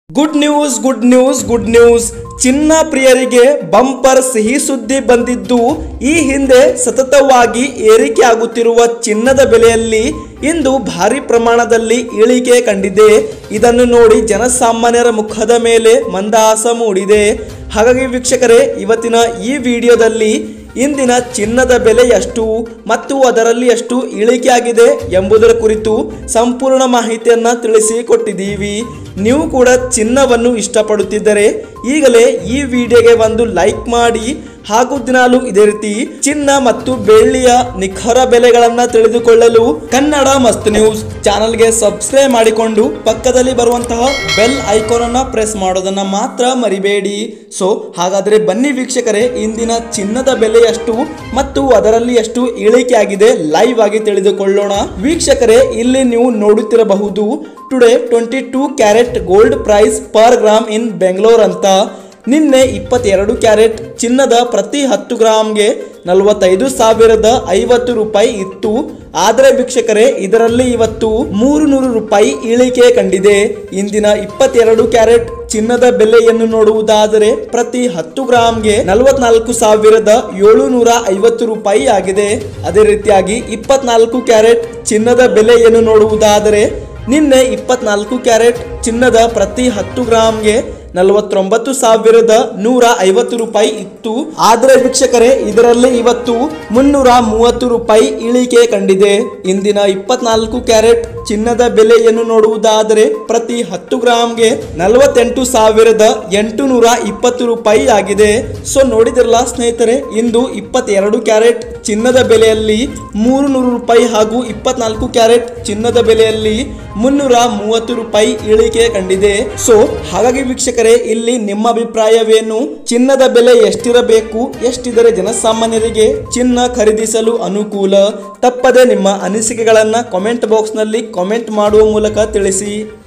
good news good news good news ಚಿನ್ನ ಪ್ರಿಯರಿಗೆ bumper ಸಿಹಿ ಸುದ್ದಿ ಬಂದಿದ್ದು ಈ ಹಿಂದೆ ಸತತವಾಗಿ ಏರಿಕೆ ಆಗುತ್ತಿರುವ ಚಿನ್ನದ ಬೆಲೆಯಲ್ಲಿ ಇಂದು ಭಾರಿ ಪ್ರಮಾಣದಲ್ಲಿ ಇಳಿಕೆ ಕಂಡಿದೆ ಇದನ್ನು ನೋಡಿ ಜನಸಾಮಾನ್ಯರ ಮುಖದ ಮೇಲೆ ಮಂದಹಾಸ ಮೂಡಿದೆ ಹಾಗಾಗಿ ವೀಕ್ಷಕರೇ ಇವತ್ತಿನ ಈ ವಿಡಿಯೋದಲ್ಲಿ ಇಂದಿನ ಚಿನ್ನದ ಬೆಲೆ ಎಷ್ಟು ಮತ್ತು ಅದರಲ್ಲಿ ಎಷ್ಟು ಇಳಿಕೆ ಆಗಿದೆ ಎಂಬುದರ ಕುರಿತು ಸಂಪೂರ್ಣ ಮಾಹಿತಿಯನ್ನ ತಿಳಿಸಿಕೊಟ್ಟಿದ್ದೀವಿ ನೀವು ಕೂಡ ಚಿನ್ನವನ್ನು ಇಷ್ಟಪಡುತ್ತಿದ್ದರೆ ಈಗಲೇ ಈ ವಿಡಿಯೋಗೆ ಒಂದು ಲೈಕ್ ಮಾಡಿ ಹಾಗೂ ದಿನಾಲು ಇದೇ ರೀತಿ ಚಿನ್ನ ಮತ್ತು ಬೆಳ್ಳಿಯ ನಿಖರ ಬೆಲೆಗಳನ್ನ ತಿಳಿದುಕೊಳ್ಳಲು ಕನ್ನಡ ಮಸ್ತ್ ನ್ಯೂಸ್ ಚಾನಲ್ಗೆ ಸಬ್ಸ್ಕ್ರೈಬ್ ಮಾಡಿಕೊಂಡು ಪಕ್ಕದಲ್ಲಿ ಬರುವಂತಹ ಬೆಲ್ ಐಕಾನ್ ಅನ್ನ ಪ್ರೆಸ್ ಮಾಡೋದನ್ನ ಮಾತ್ರ ಮರಿಬೇಡಿ ಸೊ ಹಾಗಾದ್ರೆ ಬನ್ನಿ ವೀಕ್ಷಕರೇ ಇಂದಿನ ಚಿನ್ನದ ಬೆಲೆ ಎಷ್ಟು ಮತ್ತು ಅದರಲ್ಲಿ ಎಷ್ಟು ಇಳಿಕೆ ಆಗಿದೆ ಲೈವ್ ಆಗಿ ತಿಳಿದುಕೊಳ್ಳೋಣ ವೀಕ್ಷಕರೇ ಇಲ್ಲಿ ನೀವು ನೋಡುತ್ತಿರಬಹುದು today twenty two carat gold price per gram in Bengaluru ಅಂತ ನಿನ್ನೆ ಇಪ್ಪತ್ತೆರಡು ಕ್ಯಾರೆಟ್ ಚಿನ್ನದ ಪ್ರತಿ ಹತ್ತು ಗ್ರಾಮ್ಗೆ ನಲವತ್ತೈದು ಸಾವಿರದ ಐವತ್ತು ರೂಪಾಯಿ ಇತ್ತು ಆದರೆ ವೀಕ್ಷಕರೇ ಇದರಲ್ಲಿ ಇವತ್ತು ಮೂರು ನೂರು ರೂಪಾಯಿ ಇಳಿಕೆ ಕಂಡಿದೆ ಇಂದಿನ ಇಪ್ಪತ್ತೆರಡು ಕ್ಯಾರೆಟ್ ಚಿನ್ನದ ಬೆಲೆಯನ್ನು ನೋಡುವುದಾದರೆ ಪ್ರತಿ ಹತ್ತು ಗ್ರಾಮ್ಗೆ ನಲವತ್ನಾಲ್ಕು ಸಾವಿರದ ಏಳುನೂರ ಐವತ್ತು ರೂಪಾಯಿ ಆಗಿದೆ ಅದೇ ರೀತಿಯಾಗಿ ಇಪ್ಪತ್ನಾಲ್ಕು ಕ್ಯಾರೆಟ್ ಚಿನ್ನದ ಬೆಲೆಯನ್ನು ನೋಡುವುದಾದರೆ ನಿನ್ನೆ ಇಪ್ಪತ್ನಾಲ್ಕು ಕ್ಯಾರೆಟ್ ಚಿನ್ನದ ಪ್ರತಿ ಹತ್ತು ಗ್ರಾಮ್ಗೆ ನಲವತ್ತೊಂಬತ್ತು ಸಾವಿರದ ನೂರ ಐವತ್ತು ರೂಪಾಯಿ ಇತ್ತು ಆದರೆ ವೀಕ್ಷಕರೇ ಇದರಲ್ಲಿ ಇವತ್ತು ಮುನ್ನೂರ ಮೂವತ್ತು ರೂಪಾಯಿ ಇಳಿಕೆ ಕಂಡಿದೆ ಇಂದಿನ ಇಪ್ಪತ್ನಾಲ್ಕು ಕ್ಯಾರೆಟ್ ಚಿನ್ನದ ಬೆಲೆಯನ್ನು ನೋಡುವುದಾದರೆ ಪ್ರತಿ ಹತ್ತು ಗ್ರಾಮ್ಗೆ ನಲವತ್ತೆಂಟು ಸಾವಿರದ ಎಂಟು ನೂರ ಇಪ್ಪತ್ತು ರೂಪಾಯಿ ಆಗಿದೆ ಸೊ ನೋಡಿದಿರಲ್ಲ ಸ್ನೇಹಿತರೆ ಇಂದು ಇಪ್ಪತ್ತೆರಡು ಕ್ಯಾರೆಟ್ ಚಿನ್ನದ ಬೆಲೆಯಲ್ಲಿ ಮೂರು ನೂರು ರೂಪಾಯಿ ಹಾಗೂ ಇಪ್ಪತ್ನಾಲ್ಕು ಕ್ಯಾರೆಟ್ ಚಿನ್ನದ ಬೆಲೆಯಲ್ಲಿ ಮುನ್ನೂರ ಮೂವತ್ತು ರೂಪಾಯಿ ಇಳಿಕೆ ಕಂಡಿದೆ ಸೊ ಹಾಗಾಗಿ ವೀಕ್ಷಕರೇ ಇಲ್ಲಿ ನಿಮ್ಮ ಅಭಿಪ್ರಾಯವೇನು ಚಿನ್ನದ ಬೆಲೆ ಎಷ್ಟಿರಬೇಕು ಎಷ್ಟಿದರೆ ಜನಸಾಮಾನ್ಯರಿಗೆ ಚಿನ್ನ ಖರೀದಿಸಲು ಅನುಕೂಲ ತಪ್ಪದೆ ನಿಮ್ಮ ಅನಿಸಿಕೆಗಳನ್ನ ಕಾಮೆಂಟ್ ಬಾಕ್ಸ್ನಲ್ಲಿ ಕಾಮೆಂಟ್ ಮಾಡುವ ಮೂಲಕ ತಿಳಿಸಿ